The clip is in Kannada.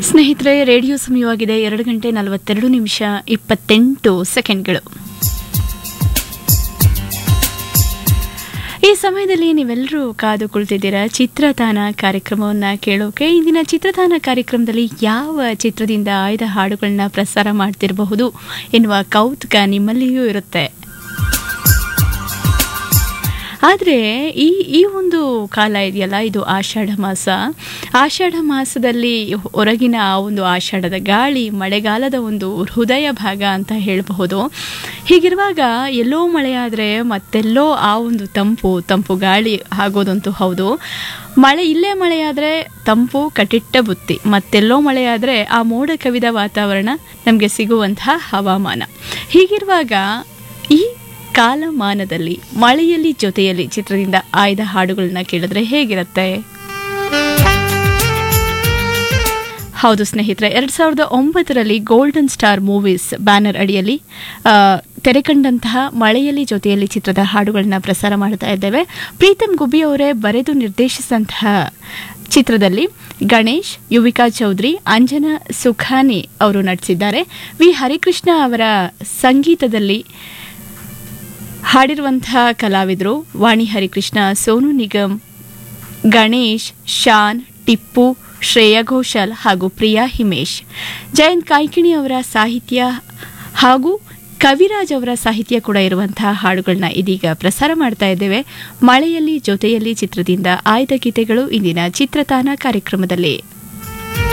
ಸ್ನೇಹಿತರೆ ರೇಡಿಯೋ ಸಮಯವಾಗಿದೆ ಎರಡು ಗಂಟೆ ನಲವತ್ತೆರಡು ನಿಮಿಷ ಇಪ್ಪತ್ತೆಂಟು ಸೆಕೆಂಡ್ಗಳು ಈ ಸಮಯದಲ್ಲಿ ನೀವೆಲ್ಲರೂ ಕಾದು ಕುಳಿತಿದ್ದೀರಾ ಚಿತ್ರತಾನ ಕಾರ್ಯಕ್ರಮವನ್ನು ಕೇಳೋಕೆ ಇಂದಿನ ಚಿತ್ರತಾನ ಕಾರ್ಯಕ್ರಮದಲ್ಲಿ ಯಾವ ಚಿತ್ರದಿಂದ ಆಯ್ದ ಹಾಡುಗಳನ್ನ ಪ್ರಸಾರ ಮಾಡ್ತಿರಬಹುದು ಎನ್ನುವ ಕೌತುಕ ನಿಮ್ಮಲ್ಲಿಯೂ ಇರುತ್ತೆ ಆದರೆ ಈ ಈ ಒಂದು ಕಾಲ ಇದೆಯಲ್ಲ ಇದು ಆಷಾಢ ಮಾಸ ಆಷಾಢ ಮಾಸದಲ್ಲಿ ಹೊರಗಿನ ಆ ಒಂದು ಆಷಾಢದ ಗಾಳಿ ಮಳೆಗಾಲದ ಒಂದು ಹೃದಯ ಭಾಗ ಅಂತ ಹೇಳಬಹುದು ಹೀಗಿರುವಾಗ ಎಲ್ಲೋ ಮಳೆಯಾದರೆ ಮತ್ತೆಲ್ಲೋ ಆ ಒಂದು ತಂಪು ತಂಪು ಗಾಳಿ ಆಗೋದಂತೂ ಹೌದು ಮಳೆ ಇಲ್ಲೇ ಮಳೆಯಾದರೆ ತಂಪು ಕಟಿಟ್ಟ ಬುತ್ತಿ ಮತ್ತೆಲ್ಲೋ ಮಳೆಯಾದರೆ ಆ ಮೋಡ ಕವಿದ ವಾತಾವರಣ ನಮಗೆ ಸಿಗುವಂತಹ ಹವಾಮಾನ ಹೀಗಿರುವಾಗ ಈ ಕಾಲಮಾನದಲ್ಲಿ ಮಳೆಯಲ್ಲಿ ಜೊತೆಯಲ್ಲಿ ಚಿತ್ರದಿಂದ ಆಯ್ದ ಹಾಡುಗಳನ್ನ ಕೇಳಿದ್ರೆ ಹೇಗಿರುತ್ತೆ ಹೌದು ಸ್ನೇಹಿತರೆ ಎರಡ್ ಸಾವಿರದ ಒಂಬತ್ತರಲ್ಲಿ ಗೋಲ್ಡನ್ ಸ್ಟಾರ್ ಮೂವೀಸ್ ಬ್ಯಾನರ್ ಅಡಿಯಲ್ಲಿ ಆ, ತೆರೆಕಂಡಂತಹ ಮಳೆಯಲ್ಲಿ ಜೊತೆಯಲ್ಲಿ ಚಿತ್ರದ ಹಾಡುಗಳನ್ನ ಪ್ರಸಾರ ಮಾಡ್ತಾ ಇದ್ದೇವೆ ಪ್ರೀತಮ್ ಗುಬ್ಬಿ ಅವರೇ ಬರೆದು ನಿರ್ದೇಶಿಸಿದಂತಹ ಚಿತ್ರದಲ್ಲಿ ಗಣೇಶ್ ಯುವಿಕಾ ಚೌಧರಿ ಅಂಜನಾ ಸುಖಾನಿ ಅವರು ನಟಿಸಿದ್ದಾರೆ ವಿ ಹರಿಕೃಷ್ಣ ಅವರ ಸಂಗೀತದಲ್ಲಿ ಹಾಡಿರುವಂತಹ ಕಲಾವಿದರು ವಾಣಿ ಹರಿಕೃಷ್ಣ ಸೋನು ನಿಗಮ್ ಗಣೇಶ್ ಶಾನ್ ಟಿಪ್ಪು ಶ್ರೇಯಾ ಘೋಷಾಲ್ ಹಾಗೂ ಪ್ರಿಯಾ ಹಿಮೇಶ್ ಜಯಂತ್ ಕಾಯ್ಕಿಣಿ ಅವರ ಸಾಹಿತ್ಯ ಹಾಗೂ ಕವಿರಾಜ್ ಅವರ ಸಾಹಿತ್ಯ ಕೂಡ ಇರುವಂತಹ ಹಾಡುಗಳನ್ನ ಇದೀಗ ಪ್ರಸಾರ ಮಾಡ್ತಾ ಇದ್ದೇವೆ ಮಳೆಯಲ್ಲಿ ಜೊತೆಯಲ್ಲಿ ಚಿತ್ರದಿಂದ ಆಯ್ದ ಗೀತೆಗಳು ಇಂದಿನ ಚಿತ್ರತಾನ ಕಾರ್ಯಕ್ರಮದಲ್ಲಿ